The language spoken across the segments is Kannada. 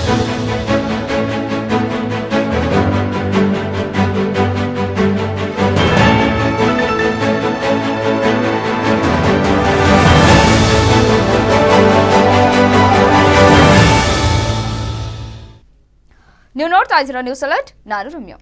ನೀವು ನೋಡ್ತಾ ಇದ್ದೀರಾ ನ್ಯೂಸ್ ಅಲರ್ಟ್ ನಾನು ರಮ್ಯಾ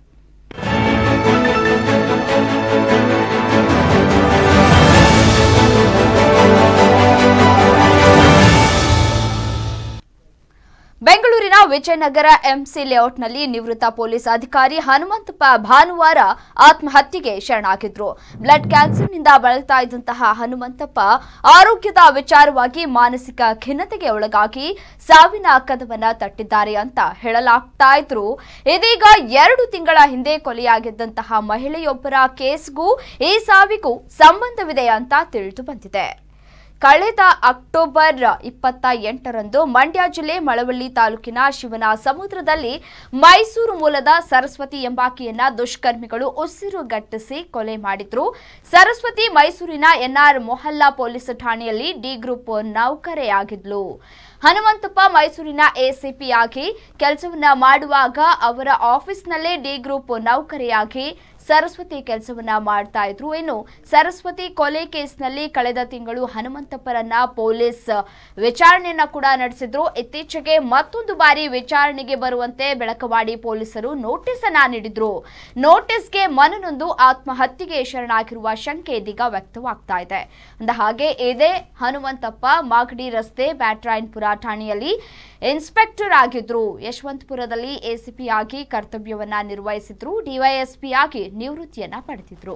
ಬೆಂಗಳೂರಿನ ವಿಜಯನಗರ ಎಂಸಿ ಲೇಔಟ್ನಲ್ಲಿ ನಿವೃತ್ತ ಪೊಲೀಸ್ ಅಧಿಕಾರಿ ಹನುಮಂತಪ್ಪ ಭಾನುವಾರ ಆತ್ಮಹತ್ಯೆಗೆ ಶರಣಾಗಿದ್ರು ಬ್ಲಡ್ ಕ್ಯಾನ್ಸರ್ನಿಂದ ಬಳಲ್ತಾ ಇದ್ದಂತಹ ಹನುಮಂತಪ್ಪ ಆರೋಗ್ಯದ ವಿಚಾರವಾಗಿ ಮಾನಸಿಕ ಖಿನ್ನತೆಗೆ ಒಳಗಾಗಿ ಸಾವಿನ ಕದವನ್ನ ತಟ್ಟಿದ್ದಾರೆ ಅಂತ ಹೇಳಲಾಗ್ತಾ ಇದ್ರು ಇದೀಗ ಎರಡು ತಿಂಗಳ ಹಿಂದೆ ಕೊಲೆಯಾಗಿದ್ದಂತಹ ಮಹಿಳೆಯೊಬ್ಬರ ಕೇಸ್ಗೂ ಈ ಸಾವಿಗೂ ಸಂಬಂಧವಿದೆ ಅಂತ ತಿಳಿದು ಬಂದಿದೆ ಕಳೆದ ಅಕ್ಟೋಬರ್ ಇಪ್ಪತ್ತ ಎಂಟರಂದು ಮಂಡ್ಯ ಜಿಲ್ಲೆ ಮಳವಳ್ಳಿ ತಾಲೂಕಿನ ಶಿವನ ಸಮುದ್ರದಲ್ಲಿ ಮೈಸೂರು ಮೂಲದ ಸರಸ್ವತಿ ಎಂಬಾಕೆಯನ್ನ ದುಷ್ಕರ್ಮಿಗಳು ಉಸಿರುಗಟ್ಟಿಸಿ ಕೊಲೆ ಮಾಡಿದ್ರು ಸರಸ್ವತಿ ಮೈಸೂರಿನ ಎನ್ಆರ್ ಮೊಹಲ್ಲಾ ಪೊಲೀಸ್ ಠಾಣೆಯಲ್ಲಿ ಡಿ ಗ್ರೂಪ್ ನೌಕರೆಯಾಗಿದ್ಲು ಹನುಮಂತಪ್ಪ ಮೈಸೂರಿನ ಎಸಿಪಿ ಆಗಿ ಕೆಲಸವನ್ನ ಮಾಡುವಾಗ ಅವರ ಆಫೀಸ್ನಲ್ಲೇ ಡಿ ಗ್ರೂಪ್ ನೌಕರಿಯಾಗಿ ಸರಸ್ವತಿ ಕೆಲಸವನ್ನ ಮಾಡ್ತಾ ಇದ್ರು ಇನ್ನು ಸರಸ್ವತಿ ಕೊಲೆ ಕೇಸ್ನಲ್ಲಿ ಕಳೆದ ತಿಂಗಳು ಹನುಮಂತಪ್ಪರನ್ನ ಪೊಲೀಸ್ ವಿಚಾರಣೆಯನ್ನ ಕೂಡ ನಡೆಸಿದ್ರು ಇತ್ತೀಚೆಗೆ ಮತ್ತೊಂದು ಬಾರಿ ವಿಚಾರಣೆಗೆ ಬರುವಂತೆ ಬೆಳಕವಾಡಿ ಪೊಲೀಸರು ನೋಟಿಸ್ ಅನ್ನ ನೀಡಿದ್ರು ನೋಟಿಸ್ಗೆ ಮನನೊಂದು ಆತ್ಮಹತ್ಯೆಗೆ ಶರಣಾಗಿರುವ ಶಂಕೆ ಇದೀಗ ವ್ಯಕ್ತವಾಗ್ತಾ ಇದೆ ಅಂದ ಹಾಗೆ ಇದೇ ಹನುಮಂತಪ್ಪ ಮಾಗಡಿ ರಸ್ತೆ ಬ್ಯಾಟ್ರಾಯನ್ಪುರ ಠಾಣೆಯಲ್ಲಿ ಇನ್ಸ್ಪೆಕ್ಟರ್ ಆಗಿದ್ರು ಯಶವಂತಪುರದಲ್ಲಿ ಎಸಿಪಿ ಆಗಿ ಕರ್ತವ್ಯವನ್ನ ನಿರ್ವಹಿಸಿದ್ರು ಡಿವೈಎಸ್ಪಿ ಆಗಿ ನಿವೃತ್ತಿಯನ್ನ ಪಡೆದಿದ್ರು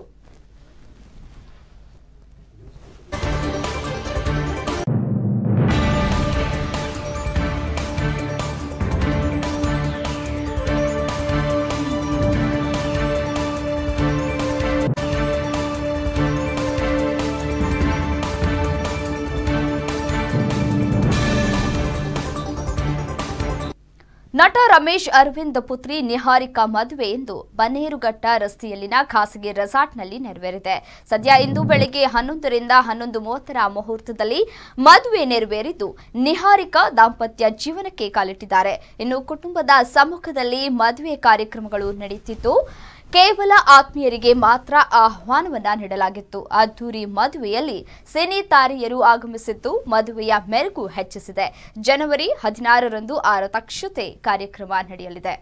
ನಟ ರಮೇಶ್ ಅರವಿಂದ್ ಪುತ್ರಿ ನಿಹಾರಿಕಾ ಮದುವೆ ಎಂದು ಬನ್ನೇರುಘಟ್ಟ ರಸ್ತೆಯಲ್ಲಿನ ಖಾಸಗಿ ರೆಸಾರ್ಟ್ನಲ್ಲಿ ನೆರವೇರಿದೆ ಸದ್ಯ ಇಂದು ಬೆಳಗ್ಗೆ ಹನ್ನೊಂದರಿಂದ ಹನ್ನೊಂದು ಮೂವತ್ತರ ಮುಹೂರ್ತದಲ್ಲಿ ಮದುವೆ ನೆರವೇರಿದ್ದು ನಿಹಾರಿಕಾ ದಾಂಪತ್ಯ ಜೀವನಕ್ಕೆ ಕಾಲಿಟ್ಟಿದ್ದಾರೆ ಇನ್ನು ಕುಟುಂಬದ ಸಮ್ಮುಖದಲ್ಲಿ ಮದುವೆ ಕಾರ್ಯಕ್ರಮಗಳು ನಡೆಯುತ್ತಿದ್ದು ಕೇವಲ ಆತ್ಮೀಯರಿಗೆ ಮಾತ್ರ ಆಹ್ವಾನವನ್ನ ನೀಡಲಾಗಿತ್ತು ಅದ್ದೂರಿ ಮದುವೆಯಲ್ಲಿ ಸಿನಿ ತಾರೆಯರು ಆಗಮಿಸಿದ್ದು ಮದುವೆಯ ಮೆರುಗು ಹೆಚ್ಚಿಸಿದೆ ಜನವರಿ ಹದಿನಾರರಂದು ಆರತಕ್ಷತೆ ಕಾರ್ಯಕ್ರಮ ನಡೆಯಲಿದೆ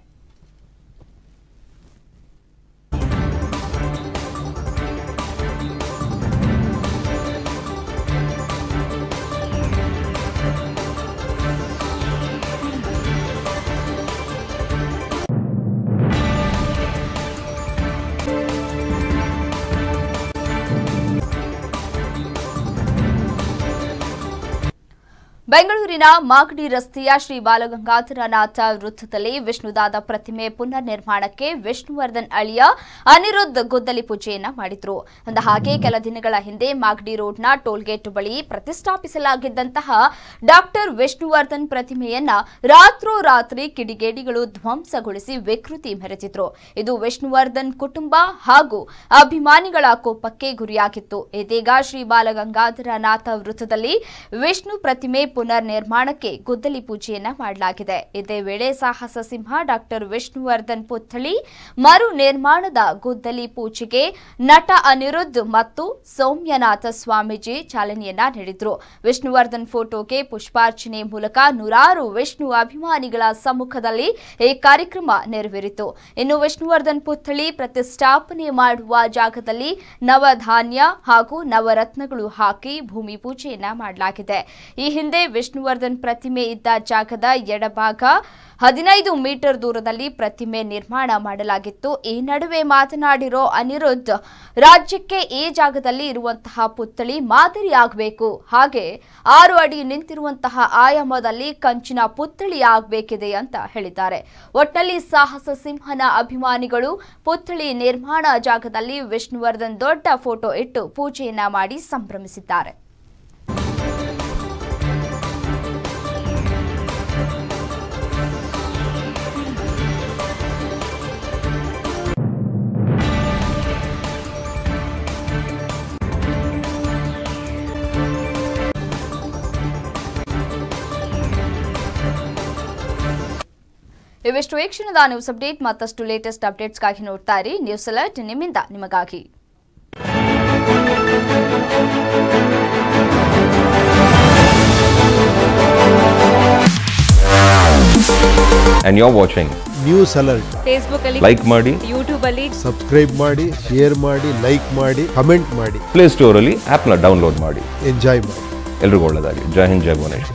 ಬೆಂಗಳೂರಿನ ಮಾಗಡಿ ರಸ್ತೆಯ ಶ್ರೀ ಬಾಲಗಂಗಾಧರನಾಥ ವೃತ್ತದಲ್ಲಿ ವಿಷ್ಣುದಾದ ಪ್ರತಿಮೆ ಪುನರ್ ನಿರ್ಮಾಣಕ್ಕೆ ವಿಷ್ಣುವರ್ಧನ್ ಅಳಿಯ ಅನಿರುದ್ಧ್ ಗುದ್ದಲಿ ಪೂಜೆಯನ್ನ ಮಾಡಿದ್ರು ಅಂದ ಹಾಗೆ ಕೆಲ ದಿನಗಳ ಹಿಂದೆ ಮಾಗಡಿ ರೋಡ್ನ ಟೋಲ್ಗೇಟ್ ಬಳಿ ಪ್ರತಿಷ್ಠಾಪಿಸಲಾಗಿದ್ದಂತಹ ಡಾಕ್ಟರ್ ವಿಷ್ಣುವರ್ಧನ್ ಪ್ರತಿಮೆಯನ್ನ ರಾತ್ರೋರಾತ್ರಿ ಕಿಡಿಗೇಡಿಗಳು ಧ್ವಂಸಗೊಳಿಸಿ ವಿಕೃತಿ ಮೆರೆದಿದ್ರು ಇದು ವಿಷ್ಣುವರ್ಧನ್ ಕುಟುಂಬ ಹಾಗೂ ಅಭಿಮಾನಿಗಳ ಕೋಪಕ್ಕೆ ಗುರಿಯಾಗಿತ್ತು ಇದೀಗ ಶ್ರೀ ಬಾಲಗಂಗಾಧರನಾಥ ವೃತ್ತದಲ್ಲಿ ವಿಷ್ಣು ಪ್ರತಿಮೆ ಪುನರ್ ನಿರ್ಮಾಣಕ್ಕೆ ಗುದ್ದಲಿ ಪೂಜೆಯನ್ನ ಮಾಡಲಾಗಿದೆ ಇದೇ ವೇಳೆ ಸಾಹಸ ಸಿಂಹ ಡಾಕ್ಟರ್ ವಿಷ್ಣುವರ್ಧನ್ ಪುತ್ಥಳಿ ಮರು ನಿರ್ಮಾಣದ ಗುದ್ದಲಿ ಪೂಜೆಗೆ ನಟ ಅನಿರುದ್ಧ್ ಮತ್ತು ಸೌಮ್ಯನಾಥ ಸ್ವಾಮೀಜಿ ಚಾಲನೆಯನ್ನ ನೀಡಿದ್ರು ವಿಷ್ಣುವರ್ಧನ್ ಫೋಟೋಗೆ ಪುಷ್ಪಾರ್ಚನೆ ಮೂಲಕ ನೂರಾರು ವಿಷ್ಣು ಅಭಿಮಾನಿಗಳ ಸಮ್ಮುಖದಲ್ಲಿ ಈ ಕಾರ್ಯಕ್ರಮ ನೆರವೇರಿತು ಇನ್ನು ವಿಷ್ಣುವರ್ಧನ್ ಪುತ್ಥಳಿ ಪ್ರತಿಷ್ಠಾಪನೆ ಮಾಡುವ ಜಾಗದಲ್ಲಿ ನವಧಾನ್ಯ ಹಾಗೂ ನವರತ್ನಗಳು ಹಾಕಿ ಭೂಮಿ ಪೂಜೆಯನ್ನ ಮಾಡಲಾಗಿದೆ ಈ ಹಿಂದೆ ವಿಷ್ಣುವರ್ಧನ್ ಪ್ರತಿಮೆ ಇದ್ದ ಜಾಗದ ಎಡಭಾಗ ಹದಿನೈದು ಮೀಟರ್ ದೂರದಲ್ಲಿ ಪ್ರತಿಮೆ ನಿರ್ಮಾಣ ಮಾಡಲಾಗಿತ್ತು ಈ ನಡುವೆ ಮಾತನಾಡಿರೋ ಅನಿರುದ್ಧ್ ರಾಜ್ಯಕ್ಕೆ ಈ ಜಾಗದಲ್ಲಿ ಇರುವಂತಹ ಪುತ್ಥಳಿ ಮಾದರಿಯಾಗಬೇಕು ಹಾಗೆ ಆರು ಅಡಿ ನಿಂತಿರುವಂತಹ ಆಯಾಮದಲ್ಲಿ ಕಂಚಿನ ಪುತ್ಥಳಿ ಆಗಬೇಕಿದೆ ಅಂತ ಹೇಳಿದ್ದಾರೆ ಒಟ್ನಲ್ಲಿ ಸಾಹಸ ಸಿಂಹನ ಅಭಿಮಾನಿಗಳು ಪುತ್ಥಳಿ ನಿರ್ಮಾಣ ಜಾಗದಲ್ಲಿ ವಿಷ್ಣುವರ್ಧನ್ ದೊಡ್ಡ ಫೋಟೋ ಇಟ್ಟು ಪೂಜೆಯನ್ನ ಮಾಡಿ ಸಂಭ್ರಮಿಸಿದ್ದಾರೆ ಇವಿಷ್ಟು ಈ ಕ್ಷಣದ ನ್ಯೂಸ್ ಅಪ್ಡೇಟ್ ಮತ್ತಷ್ಟು ಲೇಟೆಸ್ಟ್ ಅಪ್ಡೇಟ್ಸ್ಗಾಗಿ ನೋಡ್ತಾ ಇರಿ ನ್ಯೂಸ್ ಅಲರ್ಟ್ ನಿಮ್ಮಿಂದ ನಿಮಗಾಗಿ and you're watching. News alert Facebook ಅಲ್ಲಿ Like ಮಾಡಿ ಯೂಟ್ಯೂಬ್ ಅಲ್ಲಿ ಸಬ್ಸ್ಕ್ರೈಬ್ ಮಾಡಿ ಶೇರ್ ಮಾಡಿ ಲೈಕ್ ಮಾಡಿ ಕಮೆಂಟ್ ಮಾಡಿ ಪ್ಲೇ ಸ್ಟೋರಲ್ಲಿ ಆ್ಯಪ್ನ ಡೌನ್ಲೋಡ್ ಮಾಡಿ ಎಂಜಾಯ್ ಮಾಡಿ ಎಲ್ರಿಗೂ ಒಳ್ಳೆಯದಾಗಲಿ ಜೈ ಹಿಂದ್ ಜೈ ಭುವನೇಶ್ವರ್